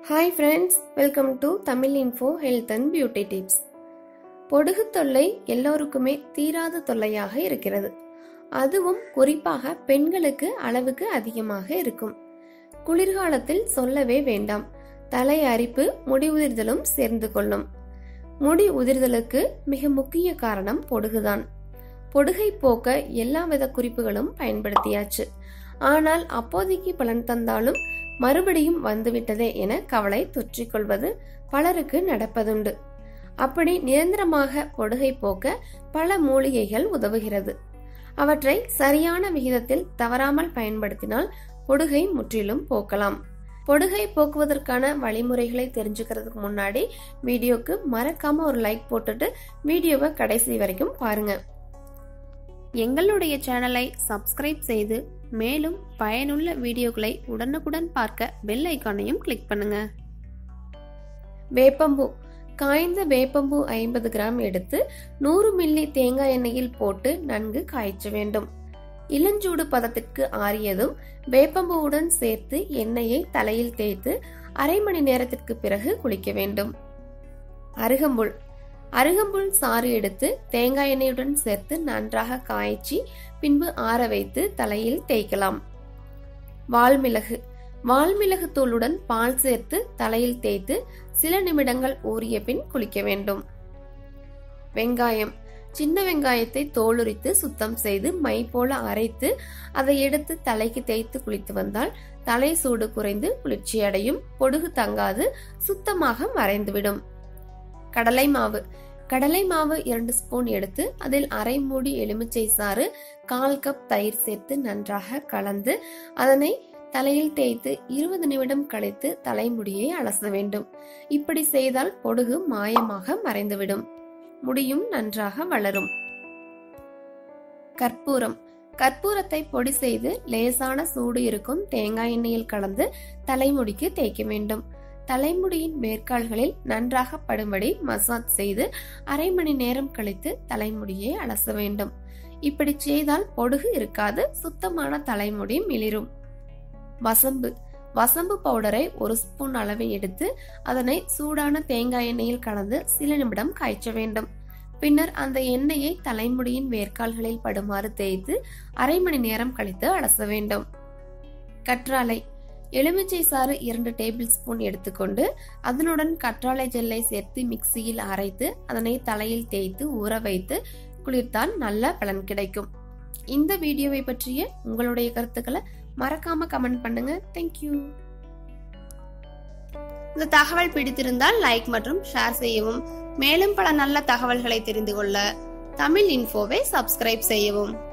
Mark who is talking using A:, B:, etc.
A: hi friends welcome to Tamil info health and beauty tips பொடுகு தொல்லை எல்லோருக்குமே தீராத தொல்லையாக இருக்கிறது அதுவும் குறிப்பாக பெண்களுக்கு அளவுக்கு அதிகமாக இருக்கும் குளிர்காலத்தில் சொல்லவே வேண்டாம் தலை அரிப்பு முடி உதிர்தலும் சேர்ந்து கொள்ளும் முடி உதிர்தலுக்கு மிக முக்கிய காரணம் பொடுகுதான் பொடுகை போக்க எல்லாவித குறிப்புகளும் பயன்படுத்தியாச்சு ஆனால் அப்போதைக்கு பலன் தந்தாலும் மறுபடியும் வந்துவிட்டதே என கவலை தொற்றிக்கொள்வது பலருக்கு நடப்பதுண்டு அப்படி நிரந்தரமாக பொடுகை போக்க பல மூலிகைகள் உதவுகிறது அவற்றை சரியான விகிதத்தில் தவறாமல் பயன்படுத்தினால் பொடுகை முற்றிலும் போக்கலாம் பொடுகை போக்குவதற்கான வழிமுறைகளை தெரிஞ்சுக்கிறதுக்கு முன்னாடி வீடியோக்கு மறக்காம ஒரு லைக் போட்டுட்டு வீடியோவை கடைசி வரைக்கும் பாருங்க எங்களுடைய சேனலை சப்ஸ்கிரைப் செய்து மேலும் பயனுள்ள வீடியோக்களை உடனுக்குடன் பார்க்க பெல் ஐக்கானையும் கிளிக் பண்ணுங்க வேப்பம்பூ காய்ந்த வேப்பம்பூ ஐம்பது கிராம் எடுத்து நூறு மில்லி தேங்காய் எண்ணெயில் போட்டு நன்கு காய்ச்ச வேண்டும் இளஞ்சூடு பதத்திற்கு ஆறியதும் வேப்பம்பூவுடன் சேர்த்து எண்ணெயை தலையில் தேய்த்து அரை மணி நேரத்திற்கு பிறகு குளிக்க வேண்டும் அருகம்புல் அருகம்புல் சாறு எடுத்து தேங்காய் எண்ணெயுடன் சேர்த்து நன்றாக காய்ச்சி பின்பு ஆற வைத்து தலையில் தேய்க்கலாம் வால்மிளகு வால்மிளகு தூளுடன் பால் சேர்த்து தலையில் தேய்த்து சில நிமிடங்கள் ஊறிய பின் குளிக்க வேண்டும் வெங்காயம் சின்ன வெங்காயத்தை தோலுரித்து சுத்தம் செய்து மை போல அரைத்து அதை எடுத்து தலைக்கு தேய்த்து குளித்து வந்தால் தலை சூடு குறைந்து குளிர்ச்சி அடையும் பொடுகு தங்காது சுத்தமாக மறைந்துவிடும் கடலை மாவு கடலை மாவு இரண்டு ஸ்பூன் எடுத்து அதில் அரை மூடி எலுமிச்சை சாறு கால் கப் தயிர் சேர்த்து நன்றாக கலந்து அதனை தலையில் தேய்த்து இருபது நிமிடம் கழித்து தலைமுடியை அலச வேண்டும் இப்படி செய்தால் பொடுகு மாயமாக மறைந்துவிடும் முடியும் நன்றாக வளரும் கற்பூரம் கற்பூரத்தை பொடி செய்து லேசான சூடு இருக்கும் தேங்காய் எண்ணெயில் கலந்து தலைமுடிக்கு தேய்க்க வேண்டும் தலைமுடியின் மேற்கால்களில் நன்றாக படும்படி மசாஜ் செய்து அரை மணி நேரம் கழித்து தலைமுடியை அலச வேண்டும் இப்படி செய்தால் பொடுகு இருக்காது சுத்தமான தலைமுடி மிளிரும் வசம்பு வசம்பு பவுடரை ஒரு ஸ்பூன் அளவு எடுத்து அதனை சூடான தேங்காய் எண்ணெயில் கலந்து சில நிமிடம் காய்ச்ச வேண்டும் பின்னர் அந்த எண்ணெயை தலைமுடியின் வேர்க்கால்களில் படுமாறு தேய்த்து அரை மணி நேரம் கழித்து அலச வேண்டும் கற்றாழை எலுமிச்சை சாறு இரண்டு டேபிள் ஸ்பூன் எடுத்துக்கொண்டு அதனுடன் கற்றாழை ஜெல்லை சேர்த்து மிக்சியில் அரைத்து அதனை தலையில் தேய்த்து ஊற வைத்து குளிர்த்தால் நல்ல பலன் கிடைக்கும் இந்த வீடியோவை பற்றிய உங்களுடைய கருத்துக்களை மறக்காம கமெண்ட் பண்ணுங்க தேங்க்யூ இந்த தகவல் பிடித்திருந்தால் லைக் மற்றும் ஷேர் செய்யவும் மேலும் பல நல்ல தகவல்களை தெரிந்து கொள்ள தமிழ் இன்ஃபோவை சப்ஸ்கிரைப் செய்யவும்